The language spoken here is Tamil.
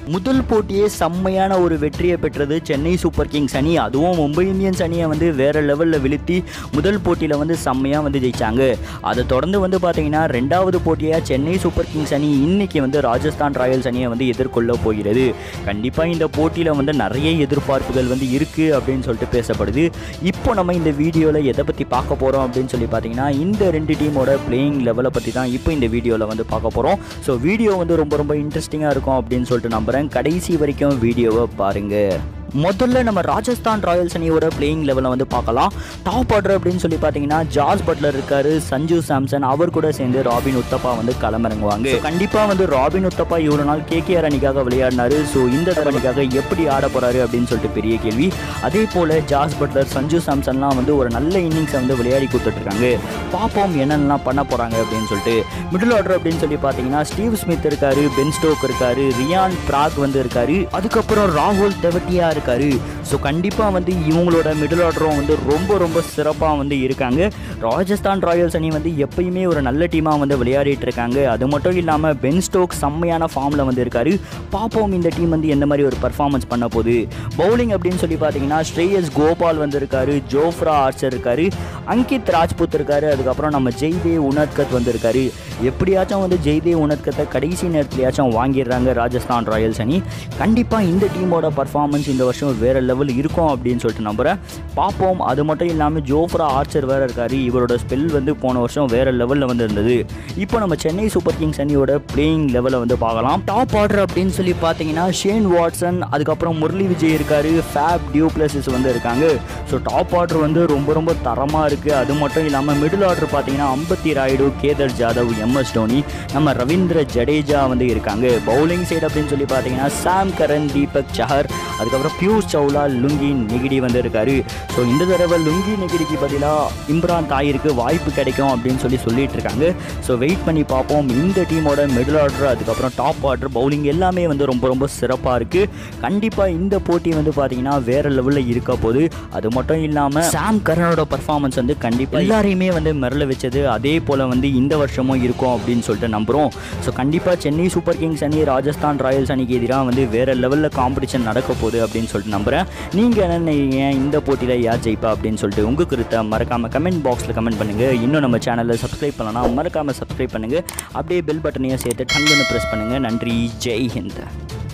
முதல் போட்டியே செம்மையான ஒரு வெற்றியை பெற்றது சென்னை சூப்பர் கிங்ஸ் அணி அதுவும் மும்பை இந்தியன்ஸ் அணியை வந்து வேற லெவலில் வீழ்த்தி முதல் போட்டியில் வந்து செம்மையாக வந்து ஜெயிச்சாங்க அதை தொடர்ந்து வந்து பார்த்தீங்கன்னா ரெண்டாவது போட்டியாக சென்னை சூப்பர் கிங்ஸ் அணி இன்னைக்கு வந்து ராஜஸ்தான் ராயல்ஸ் அணியை வந்து எதிர்கொள்ள போகிறது கண்டிப்பாக இந்த போட்டியில் வந்து நிறைய எதிர்பார்ப்புகள் வந்து இருக்குது அப்படின்னு சொல்லிட்டு பேசப்படுது இப்போ நம்ம இந்த வீடியோவில் எதை பற்றி பார்க்க போகிறோம் அப்படின்னு சொல்லி பார்த்தீங்கன்னா இந்த ரெண்டு டீமோட பிளேயிங் லெவலை பற்றி தான் இப்போ இந்த வீடியோவில் வந்து பார்க்க போகிறோம் ஸோ வீடியோ வந்து ரொம்ப ரொம்ப இன்ட்ரெஸ்டிங்காக இருக்கும் அப்படின்னு சொல்லிட்டு நம்புகிறேன் கடைசி வரைக்கும் வீடியோவை பாருங்கள் முதல்ல நம்ம ராஜஸ்தான் ராயல்ஸ் அணியோட பிளேயிங் லெவலை வந்து பார்க்கலாம் டாப் ஆர்டர் அப்படின்னு சொல்லி பார்த்தீங்கன்னா ஜார்ஜ் பட்லர் இருக்காரு சஞ்சு சாம்சன் அவர் கூட சேர்ந்து ராபின் உத்தப்பா வந்து களமிறங்குவாங்க So, கண்டிப்பா வந்து ராபின் உத்தப்பா இவ்வளோ நாள் கேகேஆர் அணிக்காக விளையாடினாரு ஸோ இந்த தடவை அணிக்காக எப்படி ஆட போறாரு அப்படின்னு சொல்லிட்டு பெரிய கேள்வி அதே போல ஜார்ஜ் பட்லர் சஞ்சு சாம்சன்லாம் வந்து ஒரு நல்ல இன்னிங்ஸை வந்து விளையாடி கொடுத்துட்டு இருக்காங்க பார்ப்போம் என்னென்னலாம் பண்ண போறாங்க அப்படின்னு சொல்லிட்டு மிடில் ஆர்டர் அப்படின்னு சொல்லி பார்த்தீங்கன்னா ஸ்டீவ் ஸ்மித் இருக்காரு பென் ஸ்டோக் இருக்காரு ரியான் பிராக் வந்து இருக்காரு அதுக்கப்புறம் ராகுல் தெவட்டியா இருக்காரு ஸோ கண்டிப்பாக வந்து இவங்களோட மிடில் ஆர்டரும் வந்து ரொம்ப ரொம்ப சிறப்பாக வந்து இருக்காங்க ராஜஸ்தான் ராயல்ஸ் அணி வந்து எப்பயுமே ஒரு நல்ல டீமாக வந்து விளையாடிட்டு இருக்காங்க அது மட்டும் இல்லாமல் பென் ஸ்டோக் செம்மையான ஃபார்மில் வந்து இருக்காரு பார்ப்போம் இந்த டீம் வந்து எந்த மாதிரி ஒரு பர்ஃபார்மன்ஸ் பண்ண போகுது பவுலிங் அப்படின்னு சொல்லி பார்த்தீங்கன்னா ஸ்ரேயஸ் கோபால் வந்து இருக்காரு ஜோஃப்ரா ஆர்ச்சர் இருக்காரு அங்கித் ராஜ்புத் இருக்காரு அதுக்கப்புறம் நம்ம ஜெய்தேவ் உனத்கத் வந்து இருக்காரு எப்படியாச்சும் வந்து ஜெய்தேவ் உனத்கத்தை கடைசி நேரத்துலயாச்சும் வாங்கிடுறாங்க ராஜஸ்தான் ராயல்ஸ் அணி கண்டிப்பாக இந்த டீமோட பர்ஃபார்மன்ஸ் இந்த வருஷம் வேற லெவல் இருக்கும் அப்படின்னு சொல்லிட்டு நம்புகிறேன் பார்ப்போம் அது மட்டும் இல்லாமல் ஜோஃப்ரா ஆர்ச்சர் வேற இருக்காரு இவரோட ஸ்பெல் வந்து போன வருஷம் வேற லெவலில் வந்து இருந்தது இப்போ நம்ம சென்னை சூப்பர் கிங்ஸ் அணியோட பிளேயிங் லெவலை வந்து பார்க்கலாம் டாப் ஆர்டர் அப்படின்னு சொல்லி பார்த்தீங்கன்னா ஷேன் வாட்சன் அதுக்கப்புறம் முரளி விஜய் இருக்காரு ஃபேப் டியூப்ளசிஸ் வந்து இருக்காங்க ஸோ டாப் ஆர்டர் வந்து ரொம்ப ரொம்ப தரமாக இருக்குது அது மட்டும் இல்லாமல் மிடில் ஆர்டர் பார்த்தீங்கன்னா அம்பத்தி ராயுடு கேதர் ஜாதவ் எம்எஸ் டோனி நம்ம ரவீந்திர ஜடேஜா வந்து இருக்காங்க பவுலிங் சைடு அப்படின்னு சொல்லி பார்த்தீங்கன்னா சாம் கரன் தீபக் சஹர் அதுக்கப்புறம் பியூஷ் சவுலா லுங்கி நெகிடி வந்து இருக்காரு ஸோ இந்த தடவை லுங்கி நெகிடிக்கு பதிலாக இம்ரான் தாயிருக்கு வாய்ப்பு கிடைக்கும் அப்படின்னு சொல்லி சொல்லிட்டு இருக்காங்க ஸோ வெயிட் பண்ணி பார்ப்போம் இந்த டீமோட மிடில் ஆர்டர் அதுக்கப்புறம் டாப் ஆர்டர் பவுலிங் எல்லாமே வந்து ரொம்ப ரொம்ப சிறப்பாக இருக்குது கண்டிப்பாக இந்த போட்டி வந்து பார்த்தீங்கன்னா வேற லெவலில் இருக்க போது அது மட்டும் இல்லாமல் சாம் கரனோட பர்ஃபார்மன்ஸ் வந்து கண்டிப்பாக எல்லாரையுமே வந்து மிரள வச்சது அதே போல் வந்து இந்த வருஷமும் இருக்கும் அப்படின்னு சொல்லிட்டு நம்புகிறோம் ஸோ கண்டிப்பாக சென்னை சூப்பர் கிங்ஸ் அணி ராஜஸ்தான் ராயல்ஸ் அணிக்கு எதிராக வந்து வேற லெவலில் காம்படிஷன் நடக்க போகுது அப்படின்னு சொல்லிட்டு நம்புகிறேன் நீங்கள் என்ன நினைக்கிறீங்க இந்த போட்டியில் யார் ஜெயிப்பா அப்படின்னு சொல்லிட்டு உங்கள் கருத்தை மறக்காமல் கமெண்ட் பாக்ஸில் கமெண்ட் பண்ணுங்கள் இன்னும் நம்ம சேனலில் சப்ஸ்கிரைப் பண்ணலாம் மறக்காமல் சப்ஸ்கிரைப் பண்ணுங்கள் அப்படியே பெல் பட்டனையும் சேர்த்து டங்குன்னு ப்ரெஸ் பண்ணுங்கள் நன்றி ஜெய் ஹிந்த்